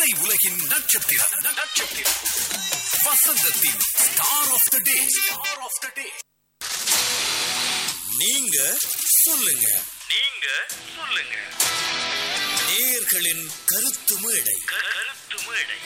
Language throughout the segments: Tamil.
திரை உலகின் நட்சத்திரம் நட்சத்திரம் வசந்தத்தின் star of the day star of the day நீங்க சொல்லுங்க நீங்க சொல்லுங்க நேயர்களின் கருத்து மேடை கருத்து மேடை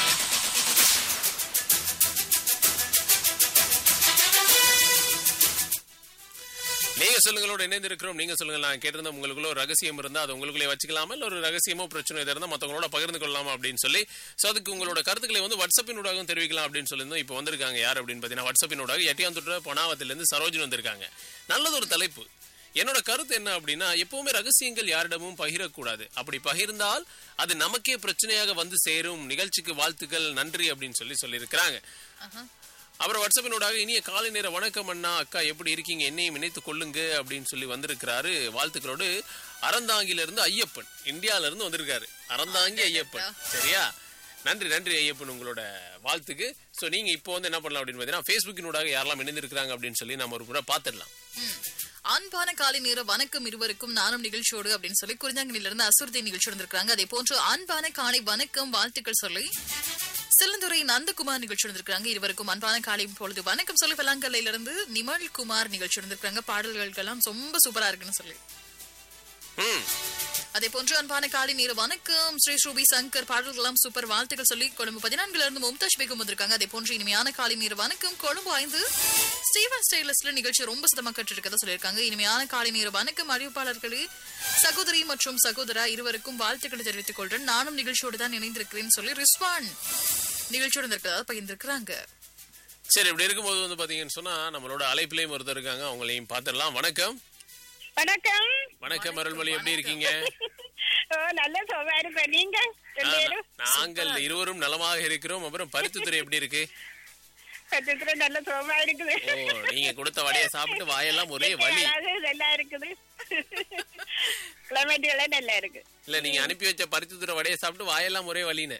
நீங்க சொல்லுங்களோட இணைந்து இருக்கிறோம் நீங்க சொல்லுங்க நான் கேட்டிருந்தேன் உங்களுக்குள்ள ஒரு ரகசியம் இருந்தா அது உங்களுக்குள்ளே வச்சுக்கலாமா இல்ல ஒரு ரகசியமோ பிரச்சனை எதாவது இருந்தா மத்தவங்களோட பகிர்ந்து கொள்ளலாமா அப்படின்னு சொல்லி சோ அதுக்கு உங்களோட கருத்துக்களை வந்து வாட்ஸ்அப்பினூடாகவும் தெரிவிக்கலாம் அப்படின்னு சொல்லியிருந்தோம் இப்போ வந்திருக்காங்க யார் அப்படின்னு பாத்தீங்கன்னா வாட்ஸ்அப்பினூடாக எட்டியாந்துட்டு பொனாவத்திலிருந்து சரோஜன் வந்திருக்காங்க நல்லது ஒரு தலைப்பு என்னோட கருத்து என்ன அப்படின்னா எப்பவுமே ரகசியங்கள் யாரிடமும் பகிரக்கூடாது அப்படி பகிர்ந்தால் அது நமக்கே பிரச்சனையாக வந்து சேரும் நிகழ்ச்சிக்கு வாழ்த்துக்கள் நன்றி அப்படின்னு சொல்லி சொல்லியிருக்கிறாங்க அப்புறம் வாட்ஸ்அப்பினோடாக இனிய காலை நேர வணக்கம் அண்ணா அக்கா எப்படி இருக்கீங்க என்னையும் இணைத்துக் கொள்ளுங்க அப்படின்னு சொல்லி வந்திருக்கிறாரு வாழ்த்துக்களோடு அறந்தாங்கில இருந்து ஐயப்பன் இந்தியால இருந்து வந்திருக்காரு அறந்தாங்கி ஐயப்பன் சரியா நன்றி நன்றி ஐயப்பன் உங்களோட வாழ்த்துக்கு சோ நீங்க இப்போ வந்து என்ன பண்ணலாம் அப்படின்னு பாத்தீங்கன்னா ஃபேஸ்புக்கினூடாக யாரெல்லாம் இணைந்திருக்கிறாங்க அப்படின்னு சொல்லி நம்ம ஒரு முறை பார்த்துடலாம் ம். அன்பான காலை நேர வணக்கம் இருவருக்கும் நானும் நிகழ்ச்சியோடு அப்படின்னு சொல்லி குறிஞ்சாங்கனில இருந்து அசுர்தி நிகழ்ச்சி வந்திருக்காங்க அதே போன்று அன்பான காலை வணக்கம் வாழ்த்துக்கள் சொல்லி சிலந்துரை நந்தகுமார் நிகழ்ச்சி வந்திருக்காங்க இருவருக்கும் அன்பான காலை பொழுது வணக்கம் சொல்லி வெள்ளாங்கல்லையில இருந்து நிமல் குமார் நிகழ்ச்சி வந்திருக்காங்க பாடல்கள் எல்லாம் ரொம்ப சூப்பரா இருக்குன்னு சொல்லி ம் அதே போன்று அன்பான காலை நேர வணக்கம் ஸ்ரீ ஸ்ரூபி சங்கர் பாடல்கள் எல்லாம் சூப்பர் வாழ்த்துக்கள் சொல்லி கொழும்பு பதினான்குல இருந்து மும்தாஜ் பேகம் வந்திருக்காங்க அதே போன்று இனிமையான காலை நேர வணக்கம் கொழும்பு ஐந்து ஸ்டீவன் ஸ்டைலஸ்ல நிகழ்ச்சி ரொம்ப சுத்தமா கற்றிருக்கதா சொல்லியிருக்காங்க இனிமையான காலை நேர வணக்கம் அறிவிப்பாளர்களே சகோதரி மற்றும் சகோதரா இருவருக்கும் வாழ்த்துக்களை தெரிவித்துக் கொள்றேன் நானும் நிகழ்ச்சியோடு தான் இணைந்திருக்கிறேன் சொல்லி ரிஸ்வான் நிகழ்ச்சியோடு இருக்கிறதா பகிர்ந்திருக்கிறாங்க சரி இப்படி இருக்கும்போது வந்து பாத்தீங்கன்னு சொன்னா நம்மளோட அழைப்பிலையும் ஒருத்தர் இருக்காங்க அவங்களையும் பார்த்துடலாம் வணக்கம் வணக்கம் வணக்கம் அருள்மொழி எப்படி இருக்கீங்க ஓ நல்ல சுகமா இருப்பேன் நீங்க ரெண்டு பேரும் நாங்கள் இருவரும் நலமாக இருக்கிறோம் அப்புறம் பருத்துத்துறை எப்படி இருக்கு சத்தியத்துல நல்ல சுகமா இருக்குது ஓ நீங்க கொடுத்த வடையை சாப்பிட்டு வாயெல்லாம் ஒரே வலி அழகு நல்லா இருக்குது கிளைமேட் எல்லாம் நல்லா இருக்கு இல்ல நீங்க அனுப்பி வச்ச பருத்துத்துறை வடையை சாப்பிட்டு வாயெல்லாம் ஒரே வலின்னு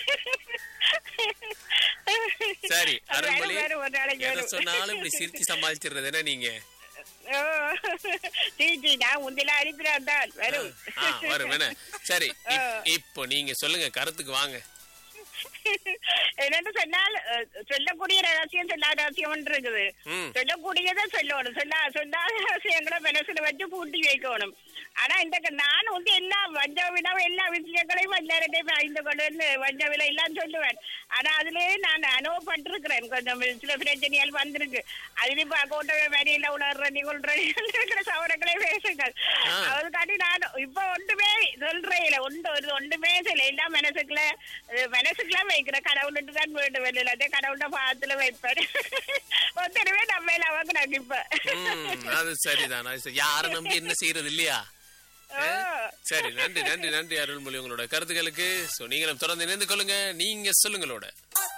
சரி அது அருள்மொழி வேற வேற ஒரு நாளைக்கு எதை வரும். சொன்னாலும் இப்படி சிரிச்சு சமாளிச்சிடுறது என்ன நீங்க ஓ சீ சீ நான் முந்தில அனுப்பினான் தான் வரும் ஆ வரும் என்ன சரி இப்- இப்போ நீங்க சொல்லுங்க கருத்துக்கு வாங்க என்னன்னு சொன்னால் அஹ், சொல்லக்கூடிய ரகசியம் சொல்லாத ரகசியம் இருக்குது ம். சொல்லக்கூடியதை சொல்லணும் சொல்ல சொல்லாத ரகசியங்களை மனசுல வச்சு பூட்டி வைக்கணும் ஆனா இந்த க- நான் வந்து எல்லா வஞ்ச விட எல்லா விஷயங்களையும் எல்லார்டையும் அறிந்து கொண்டு வஞ்ச விலை எல்லாம் சொல்லுவேன் ஆனா அதுலயே நான் அனுபவப்பட்டிருக்கிறேன் கொஞ்சம் சில பிரச்சனைகள் வந்திருக்கு அதுல இப்ப கோட்டை மாதிரி எல்லாம் உணர்ற நிகழ்ற சவரங்களே பேசுங்கள் ஆ. அதுக்காண்டி நான் இப்ப ஒன்றுமே சொல்றேன் இல்ல ஒன்று ஒரு ஒன்றுமே சொல்ல எல்லாம் மனசுக்குள்ள அஹ், மனசுக்குள்ள வைக்கிற கடவுள்கிட்ட தான் வேண்டும் எல்லாத்தையும் கடவுள்கிட்ட பாத்துல வைப்பேன் ஒத்தனவே நம்ம அவங்க நான் இப்ப ம், அது சரிதான் அது சரி. யாரை நம்பி என்ன செய்யறது இல்லையா ஓ. சரி நன்றி நன்றி நன்றி அருள்மொழி உங்களோட கருத்துக்களுக்கு சோ நீங்களும் தொடர்ந்து இணைந்து கொள்ளுங்க நீங்க சொல்லுங்களோட